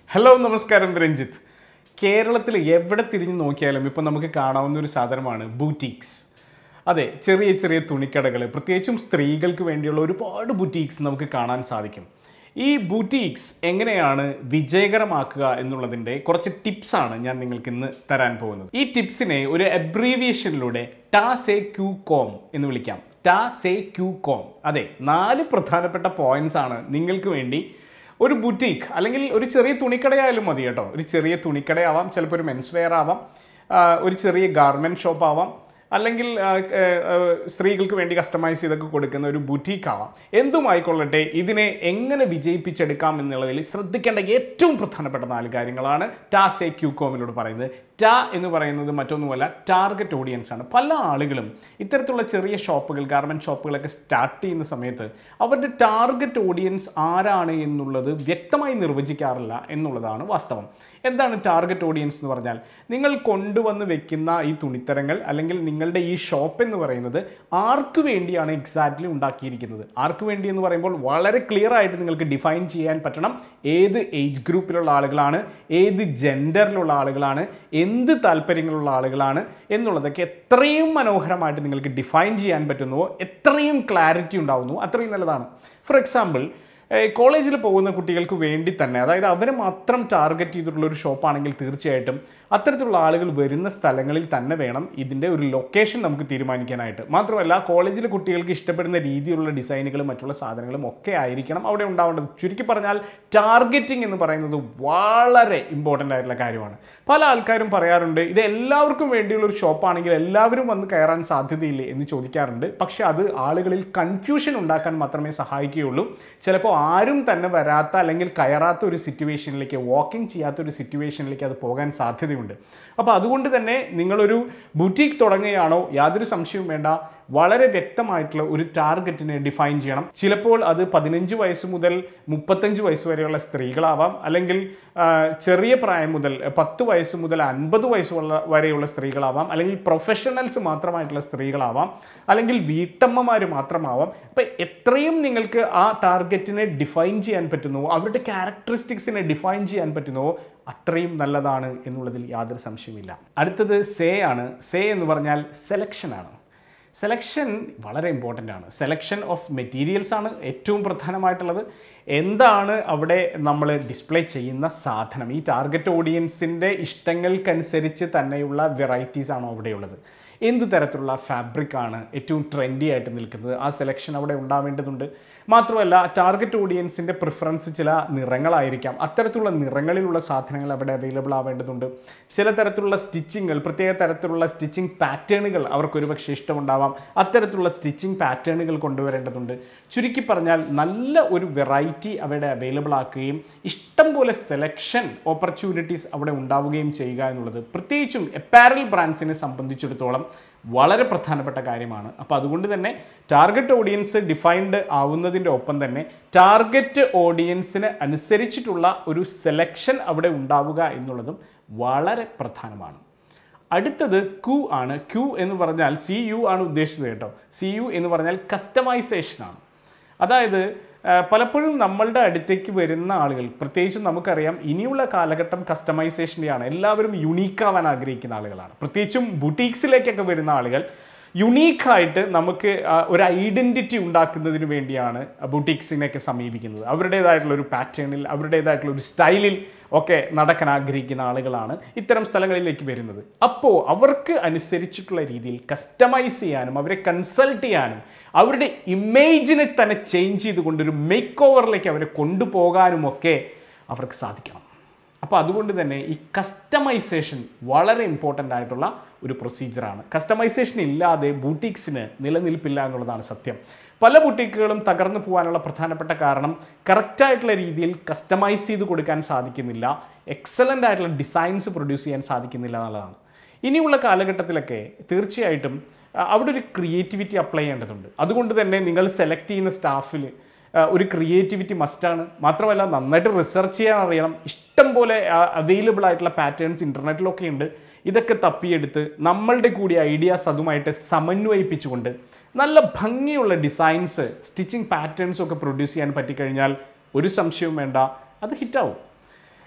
hello നമസ്കാരം രഞ്ജിത്ത് കേരളത്തിൽ എവിടെ തിരിഞ്ഞു നോക്കിയാലും ഇപ്പം നമുക്ക് കാണാവുന്ന ഒരു സാധനമാണ് ബൂട്ടീക്സ് അതെ ചെറിയ ചെറിയ തുണിക്കടകൾ പ്രത്യേകിച്ചും സ്ത്രീകൾക്ക് വേണ്ടിയുള്ള ഒരുപാട് ബുട്ടീക്സ് നമുക്ക് കാണാൻ സാധിക്കും ഈ ബൂട്ടീക്സ് എങ്ങനെയാണ് വിജയകരമാക്കുക എന്നുള്ളതിൻ്റെ കുറച്ച് ടിപ്സാണ് ഞാൻ നിങ്ങൾക്ക് ഇന്ന് തരാൻ പോകുന്നത് ഈ ടിപ്സിനെ ഒരു അബ്രീവിയേഷനിലൂടെ ടാ സേ ക്യൂ കോം എന്ന് വിളിക്കാം ടാ സേ ക്യൂ കോം അതെ നാല് പ്രധാനപ്പെട്ട പോയിന്റ്സ് ആണ് നിങ്ങൾക്ക് വേണ്ടി ഒരു ബുട്ടീക്ക് അല്ലെങ്കിൽ ഒരു ചെറിയ തുണിക്കടയായാലും മതി കേട്ടോ ഒരു ചെറിയ തുണിക്കടയാവാം ചിലപ്പോൾ ഒരു മെൻസ് വെയർ ആവാം ആ, ഒരു ചെറിയ ഗാർമെൻറ്റ് ഷോപ്പ് ആവാം അല്ലെങ്കിൽ ആ, ആ, ആ, സ്ത്രീകൾക്ക് വേണ്ടി കസ്റ്റമൈസ് ചെയ്തൊക്കെ കൊടുക്കുന്ന ഒരു ബുട്ടീക്ക് ആവാം എന്തുമായിക്കൊള്ളട്ടെ ഇതിനെ എങ്ങനെ വിജയിപ്പിച്ചെടുക്കാം എന്നുള്ളതിൽ ശ്രദ്ധിക്കേണ്ട ഏറ്റവും പ്രധാനപ്പെട്ട നാല് കാര്യങ്ങളാണ് ടാസ് എ ക്യൂ കോമിലൂടെ പറയുന്നത് ടാ എന്ന് പറയുന്നത് മറ്റൊന്നുമല്ല ടാർഗറ്റ് ഓഡിയൻസ് ആണ് പല ആളുകളും ഇത്തരത്തിലുള്ള ചെറിയ ഷോപ്പുകൾ ഗാർമെൻറ്റ് ഷോപ്പുകളൊക്കെ സ്റ്റാർട്ട് ചെയ്യുന്ന സമയത്ത് അവരുടെ ടാർഗറ്റ് ഓഡിയൻസ് ആരാണ് എന്നുള്ളത് വ്യക്തമായി നിർവചിക്കാറില്ല എന്നുള്ളതാണ് വാസ്തവം എന്താണ് ടാർഗറ്റ് ഓഡിയൻസ് എന്ന് പറഞ്ഞാൽ നിങ്ങൾ കൊണ്ടുവന്ന് വെക്കുന്ന ഈ തുണിത്തരങ്ങൾ അല്ലെങ്കിൽ നിങ്ങളുടെ ഈ ഷോപ്പ് എന്ന് പറയുന്നത് ആർക്ക് വേണ്ടിയാണ് എക്സാക്ട്ലി ഉണ്ടാക്കിയിരിക്കുന്നത് ആർക്ക് വേണ്ടി എന്ന് പറയുമ്പോൾ വളരെ ക്ലിയർ ആയിട്ട് നിങ്ങൾക്ക് ഡിഫൈൻ ചെയ്യാൻ പറ്റണം ഏത് ഏജ് ഗ്രൂപ്പിലുള്ള ആളുകളാണ് ഏത് ജെൻഡറിലുള്ള ആളുകളാണ് എന്ത് താല്പര്യങ്ങളുള്ള ആളുകളാണ് എന്നുള്ളതൊക്കെ എത്രയും മനോഹരമായിട്ട് നിങ്ങൾക്ക് ഡിഫൈൻ ചെയ്യാൻ പറ്റുന്നുവോ എത്രയും ക്ലാരിറ്റി ഉണ്ടാവുന്നുവോ അത്രയും നല്ലതാണ് ഫോർ എക്സാമ്പിൾ കോളേജിൽ പോകുന്ന കുട്ടികൾക്ക് വേണ്ടി തന്നെ അതായത് അവരെ മാത്രം ടാർഗറ്റ് ചെയ്തിട്ടുള്ള ഒരു ഷോപ്പാണെങ്കിൽ തീർച്ചയായിട്ടും അത്തരത്തിലുള്ള ആളുകൾ വരുന്ന സ്ഥലങ്ങളിൽ തന്നെ വേണം ഇതിൻ്റെ ഒരു ലൊക്കേഷൻ നമുക്ക് തീരുമാനിക്കാനായിട്ട് മാത്രമല്ല കോളേജിലെ കുട്ടികൾക്ക് ഇഷ്ടപ്പെടുന്ന രീതിയിലുള്ള ഡിസൈനുകളും മറ്റുള്ള സാധനങ്ങളും ഒക്കെ ആയിരിക്കണം അവിടെ ഉണ്ടാവേണ്ടത് ചുരുക്കി പറഞ്ഞാൽ ടാർഗറ്റിംഗ് എന്ന് പറയുന്നത് വളരെ ഇമ്പോർട്ടൻ്റ് ആയിട്ടുള്ള കാര്യമാണ് പല ആൾക്കാരും പറയാറുണ്ട് ഇത് എല്ലാവർക്കും വേണ്ടിയുള്ള ഒരു ഷോപ്പാണെങ്കിൽ എല്ലാവരും വന്ന് കയറാൻ സാധ്യതയില്ലേ എന്ന് ചോദിക്കാറുണ്ട് പക്ഷെ അത് ആളുകളിൽ കൺഫ്യൂഷൻ ഉണ്ടാക്കാൻ മാത്രമേ സഹായിക്കുകയുള്ളൂ ചിലപ്പോൾ ആരും തന്നെ വരാത്ത അല്ലെങ്കിൽ കയറാത്ത ഒരു സിറ്റുവേഷനിലേക്ക് വാക്കിംഗ് ചെയ്യാത്ത ഒരു സിറ്റുവേഷനിലേക്ക് അത് പോകാൻ സാധ്യതയുണ്ട് അപ്പോൾ അതുകൊണ്ട് തന്നെ നിങ്ങളൊരു ബുട്ടീക്ക് തുടങ്ങുകയാണോ യാതൊരു സംശയവും വേണ്ട വളരെ വ്യക്തമായിട്ടുള്ള ഒരു ടാർഗറ്റിനെ ഡിഫൈൻ ചെയ്യണം ചിലപ്പോൾ അത് പതിനഞ്ച് വയസ്സ് മുതൽ മുപ്പത്തഞ്ച് വയസ്സ് വരെയുള്ള സ്ത്രീകളാവാം അല്ലെങ്കിൽ ആ, ചെറിയ പ്രായം മുതൽ പത്ത് വയസ്സ് മുതൽ അൻപത് വയസ്സ് ഉള്ള- വരെയുള്ള സ്ത്രീകളാവാം അല്ലെങ്കിൽ പ്രൊഫഷണൽസ് മാത്രമായിട്ടുള്ള സ്ത്രീകളാവാം അല്ലെങ്കിൽ വീട്ടമ്മമാർ മാത്രമാവാം അപ്പം എത്രയും നിങ്ങൾക്ക് ആ ടാർഗറ്റിനെ ഡിഫൈൻ ചെയ്യാൻ പറ്റുന്നുവോ അവരുടെ ക്യാരക്ടറിസ്റ്റിക്സിനെ ഡിഫൈൻ ചെയ്യാൻ പറ്റുന്നുവോ അത്രയും നല്ലതാണ് എന്നുള്ളതിൽ യാതൊരു സംശയമില്ല അടുത്തത് സേ ആണ് സേ എന്ന് പറഞ്ഞാൽ സെലക്ഷൻ ആണ് സെലക്ഷൻ വളരെ ഇമ്പോർട്ടൻ്റ് ആണ് സെലക്ഷൻ ഓഫ് മെറ്റീരിയൽസ് ആണ് ഏറ്റവും പ്രധാനമായിട്ടുള്ളത് എന്താണ് അവിടെ നമ്മൾ ഡിസ്പ്ലേ ചെയ്യുന്ന സാധനം ഈ ടാർഗറ്റ് ഓഡിയൻസിൻ്റെ ഇഷ്ടങ്ങൾക്കനുസരിച്ച് തന്നെയുള്ള വെറൈറ്റീസ് ആണോ അവിടെയുള്ളത് എന്ത് തരത്തിലുള്ള ഫാബ്രിക് ആണ് ഏറ്റവും ട്രെൻഡി ആയിട്ട് നിൽക്കുന്നത് ആ സെലക്ഷൻ അവിടെ ഉണ്ടാവേണ്ടതുണ്ട് മാത്രമല്ല ടാർഗറ്റ് ഓഡിയൻസിൻ്റെ പ്രിഫറൻസ് ചില നിറങ്ങളായിരിക്കാം അത്തരത്തിലുള്ള നിറങ്ങളിലുള്ള സാധനങ്ങൾ അവിടെ അവൈലബിൾ ആവേണ്ടതുണ്ട് ചില തരത്തിലുള്ള സ്റ്റിച്ചിങ്ങുകൾ പ്രത്യേക തരത്തിലുള്ള സ്റ്റിച്ചിങ് പാറ്റേണുകൾ അവർക്ക് ഒരുപക്ഷെ ഇഷ്ടമുണ്ടാവാം അത്തരത്തിലുള്ള സ്റ്റിച്ചിങ് പാറ്റേണുകൾ കൊണ്ടുവരേണ്ടതുണ്ട് ചുരുക്കി പറഞ്ഞാൽ നല്ല ഒരു വെറൈറ്റി അവിടെ അവൈലബിൾ ആക്കുകയും ഇഷ്ടം പോലെ സെലക്ഷൻ ഓപ്പർച്യൂണിറ്റീസ് അവിടെ ഉണ്ടാവുകയും ചെയ്യുക എന്നുള്ളത് പ്രത്യേകിച്ചും എപ്പാരൽ ബ്രാൻഡ്സിനെ സംബന്ധിച്ചിടത്തോളം വളരെ പ്രധാനപ്പെട്ട കാര്യമാണ് അപ്പോൾ അതുകൊണ്ട് തന്നെ ടാർഗറ്റ് ഓഡിയൻസ് ഡിഫൈൻഡ് ആവുന്നതിൻ്റെ ഒപ്പം തന്നെ ടാർഗറ്റ് ഓഡിയൻസിന് അനുസരിച്ചിട്ടുള്ള ഒരു സെലക്ഷൻ അവിടെ ഉണ്ടാവുക എന്നുള്ളതും വളരെ പ്രധാനമാണ് അടുത്തത് ക്യൂ ആണ് ക്യൂ എന്ന് പറഞ്ഞാൽ സി യു ആണ് ഉദ്ദേശിച്ചത് കേട്ടോ സി യു എന്ന് പറഞ്ഞാൽ കസ്റ്റമൈസേഷൻ ആണ് അതായത് ആ, പലപ്പോഴും നമ്മളുടെ അടുത്തേക്ക് വരുന്ന ആളുകൾ പ്രത്യേകിച്ചും നമുക്കറിയാം ഇനിയുള്ള കാലഘട്ടം കസ്റ്റമൈസേഷൻ്റെയാണ് എല്ലാവരും യുണീക്കാവാൻ ആഗ്രഹിക്കുന്ന ആളുകളാണ് പ്രത്യേകിച്ചും ബുട്ടീക്സിലേക്കൊക്കെ വരുന്ന ആളുകൾ യുണീക്കായിട്ട് നമുക്ക് ആ, ഒരു ഐഡൻറ്റിറ്റി ഉണ്ടാക്കുന്നതിന് വേണ്ടിയാണ് ബുട്ടീക്സിനെയൊക്കെ സമീപിക്കുന്നത് അവരുടേതായിട്ടുള്ള ഒരു പാറ്റേണിൽ അവരുടേതായിട്ടുള്ള ഒരു സ്റ്റൈലിൽ ഒക്കെ നടക്കാൻ ആഗ്രഹിക്കുന്ന ആളുകളാണ് ഇത്തരം സ്ഥലങ്ങളിലേക്ക് വരുന്നത് അപ്പോൾ അവർക്ക് അനുസരിച്ചിട്ടുള്ള രീതിയിൽ കസ്റ്റമൈസ് ചെയ്യാനും അവരെ കൺസൾട്ട് ചെയ്യാനും അവരുടെ ഇമേജിനെ തന്നെ ചേഞ്ച് ചെയ്തുകൊണ്ട് ഒരു മേക്ക് ഓവറിലേക്ക് അവരെ കൊണ്ടുപോകാനും ഒക്കെ അവർക്ക് സാധിക്കണം അപ്പോൾ അതുകൊണ്ട് തന്നെ ഈ കസ്റ്റമൈസേഷൻ വളരെ ഇമ്പോർട്ടൻ്റ് ആയിട്ടുള്ള ഒരു പ്രൊസീജിയറാണ് കസ്റ്റമൈസേഷൻ ഇല്ലാതെ ബൂട്ടീക്സിന് നിലനിൽപ്പില്ല എന്നുള്ളതാണ് സത്യം പല ബുട്ടീക്കുകളും തകർന്നു പോകാനുള്ള പ്രധാനപ്പെട്ട കാരണം കറക്റ്റായിട്ടുള്ള രീതിയിൽ കസ്റ്റമൈസ് ചെയ്ത് കൊടുക്കാൻ സാധിക്കുന്നില്ല എക്സലൻ്റ് ആയിട്ടുള്ള ഡിസൈൻസ് പ്രൊഡ്യൂസ് ചെയ്യാൻ സാധിക്കുന്നില്ല എന്നുള്ളതാണ് ഇനിയുള്ള കാലഘട്ടത്തിലൊക്കെ തീർച്ചയായിട്ടും ആ, അവിടെ ഒരു ക്രിയേറ്റിവിറ്റി അപ്ലൈ ചെയ്യേണ്ടതുണ്ട് അതുകൊണ്ട് തന്നെ നിങ്ങൾ സെലക്ട് ചെയ്യുന്ന സ്റ്റാഫിൽ ഒരു ക്രിയേറ്റിവിറ്റി മസ്റ്റാണ് മാത്രമല്ല നന്നായിട്ട് റിസർച്ച് ചെയ്യാൻ അറിയണം ഇഷ്ടം പോലെ അവൈലബിൾ ആയിട്ടുള്ള പാറ്റേൺസ് ഇൻ്റർനെറ്റിലൊക്കെ ഉണ്ട് ഇതൊക്കെ തപ്പിയെടുത്ത് നമ്മളുടെ കൂടി ഐഡിയാസ് അതുമായിട്ട് സമന്വയിപ്പിച്ചുകൊണ്ട് നല്ല ഭംഗിയുള്ള ഡിസൈൻസ് സ്റ്റിച്ചിങ് പാറ്റേൺസും ഒക്കെ പ്രൊഡ്യൂസ് ചെയ്യാൻ പറ്റിക്കഴിഞ്ഞാൽ ഒരു സംശയവും വേണ്ട അത് ഹിറ്റാവും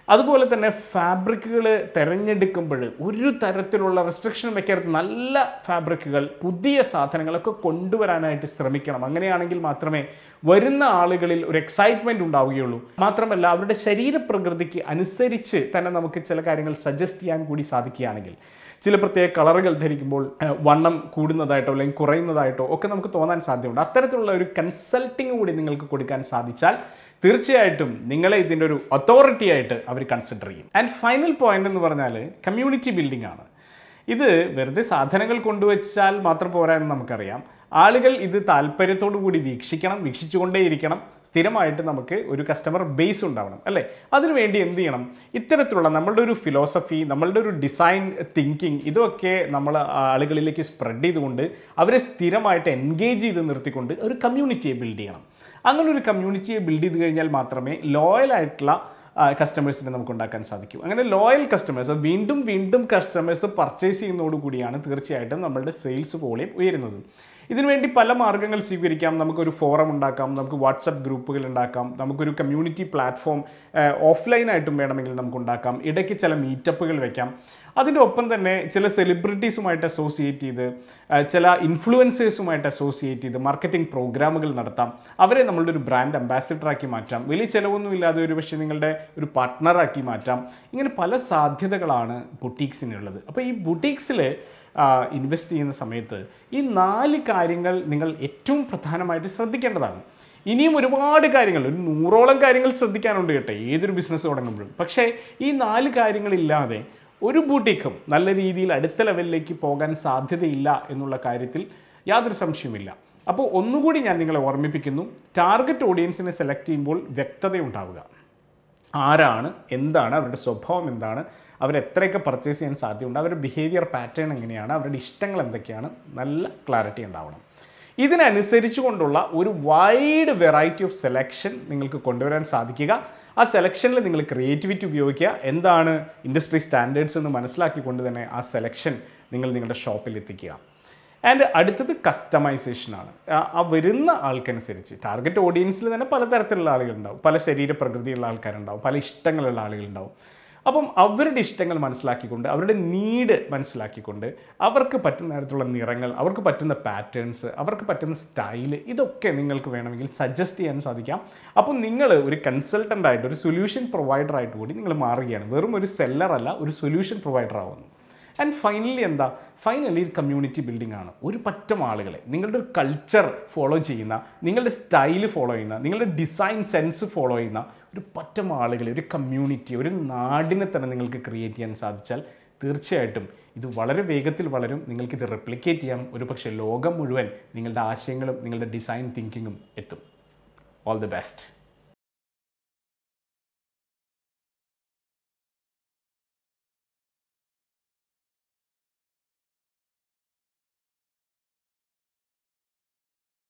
അതുപോലെ തന്നെ ഫാബ്രിക്കുകൾ തിരഞ്ഞെടുക്കുമ്പോൾ ഒരു തരത്തിലുള്ള റെസ്ട്രിക്ഷൻ വെക്കരുത് നല്ല ഫാബ്രിക്കുകൾ പുതിയ സാധനങ്ങളൊക്കെ കൊണ്ടുവരാനായിട്ട് ശ്രമിക്കണം അങ്ങനെയാണെങ്കിൽ മാത്രമേ വരുന്ന ആളുകളിൽ ഒരു എക്സൈറ്റ്മെൻറ്റ് ഉണ്ടാവുകയുള്ളൂ മാത്രമല്ല അവരുടെ ശരീരപ്രകൃതിക്ക് അനുസരിച്ച് തന്നെ നമുക്ക് ചില കാര്യങ്ങൾ സജസ്റ്റ് ചെയ്യാൻ കൂടി സാധിക്കുകയാണെങ്കിൽ ചില പ്രത്യേക കളറുകൾ ധരിക്കുമ്പോൾ ഏഹ്, വണ്ണം കൂടുന്നതായിട്ടോ അല്ലെങ്കിൽ കുറയുന്നതായിട്ടോ ഒക്കെ നമുക്ക് തോന്നാൻ സാധ്യതയുണ്ട് അത്തരത്തിലുള്ള ഒരു കൺസൾട്ടിങ് കൂടി നിങ്ങൾക്ക് കൊടുക്കാൻ സാധിച്ചാൽ തീർച്ചയായിട്ടും നിങ്ങളെ ഇതിൻ്റെ ഒരു അതോറിറ്റി ആയിട്ട് അവർ കൺസിഡർ ചെയ്യും ആൻഡ് ഫൈനൽ പോയിന്റ് എന്ന് പറഞ്ഞാൽ കമ്മ്യൂണിറ്റി ബിൽഡിംഗ് ആണ് ഇത് വെറുതെ സാധനങ്ങൾ കൊണ്ടുവച്ചാൽ മാത്രം പോരാ എന്ന് നമുക്കറിയാം ആളുകൾ ഇത് താല്പര്യത്തോടു കൂടി വീക്ഷിക്കണം വീക്ഷിച്ചുകൊണ്ടേയിരിക്കണം സ്ഥിരമായിട്ട് നമുക്ക് ഒരു കസ്റ്റമർ ബേസ് ഉണ്ടാവണം അല്ലേ അതിനുവേണ്ടി എന്ത് ചെയ്യണം ഇത്തരത്തിലുള്ള നമ്മളുടെ ഒരു ഫിലോസഫി നമ്മളുടെ ഒരു ഡിസൈൻ തിങ്കിങ് ഇതൊക്കെ നമ്മൾ ആളുകളിലേക്ക് സ്പ്രെഡ് ചെയ്തുകൊണ്ട് അവരെ സ്ഥിരമായിട്ട് എൻഗേജ് ചെയ്ത് നിർത്തിക്കൊണ്ട് ഒരു കമ്മ്യൂണിറ്റിയെ ബിൽഡ് ചെയ്യണം അങ്ങനെ ഒരു കമ്മ്യൂണിറ്റിയെ ബിൽഡ് ചെയ്ത് കഴിഞ്ഞാൽ മാത്രമേ ലോയൽ ആയിട്ടുള്ള കസ്റ്റമേഴ്സിനെ നമുക്ക് ഉണ്ടാക്കാൻ സാധിക്കൂ അങ്ങനെ ലോയൽ കസ്റ്റമേഴ്സ് വീണ്ടും വീണ്ടും കസ്റ്റമേഴ്സ് പർച്ചേസ് ചെയ്യുന്നതോടുകൂടിയാണ് തീർച്ചയായിട്ടും നമ്മളുടെ സെയിൽസ് വോളിയം ഉയരുന്നത് ഇതിനുവേണ്ടി പല മാർഗ്ഗങ്ങൾ സ്വീകരിക്കാം നമുക്കൊരു ഫോറം ഉണ്ടാക്കാം നമുക്ക് വാട്സപ്പ് ഗ്രൂപ്പുകൾ ഉണ്ടാക്കാം നമുക്കൊരു കമ്മ്യൂണിറ്റി പ്ലാറ്റ്ഫോം ഓഫ്ലൈനായിട്ടും വേണമെങ്കിൽ നമുക്ക് ഉണ്ടാക്കാം ഇടയ്ക്ക് ചില മീറ്റപ്പുകൾ വെക്കാം അതിൻ്റെ ഒപ്പം തന്നെ ചില സെലിബ്രിറ്റീസുമായിട്ട് അസോസിയേറ്റ് ചെയ്ത് ആ, ചില ഇൻഫ്ലുവൻസേഴ്സുമായിട്ട് അസോസിയേറ്റ് ചെയ്ത് മാർക്കറ്റിംഗ് പ്രോഗ്രാമുകൾ നടത്താം അവരെ നമ്മളുടെ ഒരു ബ്രാൻഡ് അംബാസിഡറാക്കി മാറ്റാം വലിയ ചിലവൊന്നും ഇല്ലാതെ ഒരു പക്ഷേ നിങ്ങളുടെ ഒരു പാർട്ട്ണറാക്കി മാറ്റാം ഇങ്ങനെ പല സാധ്യതകളാണ് ബുട്ടീക്സിനുള്ളത് അപ്പോൾ ഈ ബുട്ടീക്സിൽ ഇൻവെസ്റ്റ് ചെയ്യുന്ന സമയത്ത് ഈ നാല് കാര്യങ്ങൾ നിങ്ങൾ ഏറ്റവും പ്രധാനമായിട്ട് ശ്രദ്ധിക്കേണ്ടതാണ് ഇനിയും ഒരുപാട് കാര്യങ്ങൾ ഒരു നൂറോളം കാര്യങ്ങൾ ശ്രദ്ധിക്കാനുണ്ട് കേട്ടോ ഏതൊരു ബിസിനസ് തുടങ്ങുമ്പോഴും പക്ഷേ ഈ നാല് കാര്യങ്ങളില്ലാതെ ഒരു ബൂട്ടിക്കും നല്ല രീതിയിൽ അടുത്ത ലെവലിലേക്ക് പോകാൻ സാധ്യതയില്ല എന്നുള്ള കാര്യത്തിൽ യാതൊരു സംശയവുമില്ല അപ്പോൾ ഒന്നുകൂടി ഞാൻ നിങ്ങളെ ഓർമ്മിപ്പിക്കുന്നു ടാർഗറ്റ് ഓഡിയൻസിനെ സെലക്ട് ചെയ്യുമ്പോൾ വ്യക്തതയുണ്ടാവുക ആരാണ് എന്താണ് അവരുടെ സ്വഭാവം എന്താണ് അവരെത്രയൊക്കെ പർച്ചേസ് ചെയ്യാൻ സാധ്യതയുണ്ട് അവരുടെ ബിഹേവിയർ പാറ്റേൺ എങ്ങനെയാണ് അവരുടെ ഇഷ്ടങ്ങൾ എന്തൊക്കെയാണ് നല്ല ക്ലാരിറ്റി ഉണ്ടാവണം ഇതിനനുസരിച്ച് കൊണ്ടുള്ള ഒരു വൈഡ് വെറൈറ്റി ഓഫ് സെലക്ഷൻ നിങ്ങൾക്ക് കൊണ്ടുവരാൻ സാധിക്കുക ആ സെലക്ഷനിൽ നിങ്ങൾ ക്രിയേറ്റിവിറ്റി ഉപയോഗിക്കുക എന്താണ് ഇൻഡസ്ട്രി സ്റ്റാൻഡേർഡ്സ് എന്ന് മനസ്സിലാക്കിക്കൊണ്ട് തന്നെ ആ സെലക്ഷൻ നിങ്ങൾ നിങ്ങളുടെ ഷോപ്പിൽ എത്തിക്കുക ആൻഡ് അടുത്തത് കസ്റ്റമൈസേഷനാണ് ആ വരുന്ന ആൾക്കനുസരിച്ച് ടാർഗറ്റ് ഓഡിയൻസിൽ തന്നെ പലതരത്തിലുള്ള ആളുകളുണ്ടാവും പല ശരീരപ്രകൃതിയുള്ള ആൾക്കാരുണ്ടാവും പല ഇഷ്ടങ്ങളുള്ള ആളുകളുണ്ടാവും അപ്പം അവരുടെ ഇഷ്ടങ്ങൾ മനസ്സിലാക്കിക്കൊണ്ട് അവരുടെ നീഡ് മനസ്സിലാക്കിക്കൊണ്ട് അവർക്ക് പറ്റുന്ന തരത്തിലുള്ള നിറങ്ങൾ അവർക്ക് പറ്റുന്ന പാറ്റേൺസ് അവർക്ക് പറ്റുന്ന സ്റ്റൈല് ഇതൊക്കെ നിങ്ങൾക്ക് വേണമെങ്കിൽ സജസ്റ്റ് ചെയ്യാൻ സാധിക്കാം അപ്പം നിങ്ങൾ ഒരു കൺസൾട്ടൻ്റ് ആയിട്ട് ഒരു സൊല്യൂഷൻ പ്രൊവൈഡർ ആയിട്ട് കൂടി നിങ്ങൾ മാറുകയാണ് വെറും ഒരു സെല്ലർ അല്ല ഒരു സൊല്യൂഷൻ പ്രൊവൈഡർ ആവുന്നു ആൻഡ് ഫൈനലി എന്താ ഫൈനലി കമ്മ്യൂണിറ്റി ബിൽഡിംഗ് ആണ് ഒരു പറ്റം ആളുകളെ നിങ്ങളുടെ ഒരു കൾച്ചർ ഫോളോ ചെയ്യുന്ന നിങ്ങളുടെ സ്റ്റൈൽ ഫോളോ ചെയ്യുന്ന നിങ്ങളുടെ ഡിസൈൻ സെൻസ് ഫോളോ ചെയ്യുന്ന ഒരു പറ്റം ആളുകളെ ഒരു കമ്മ്യൂണിറ്റി ഒരു നാടിനെ തന്നെ നിങ്ങൾക്ക് ക്രിയേറ്റ് ചെയ്യാൻ സാധിച്ചാൽ തീർച്ചയായിട്ടും ഇത് വളരെ വേഗത്തിൽ വളരും നിങ്ങൾക്കിത് റെപ്ലിക്കേറ്റ് ചെയ്യാം ഒരു പക്ഷേ ലോകം മുഴുവൻ നിങ്ങളുടെ ആശയങ്ങളും നിങ്ങളുടെ ഡിസൈൻ തിങ്കിങ്ങും എത്തും ഓൾ ദി ബെസ്റ്റ്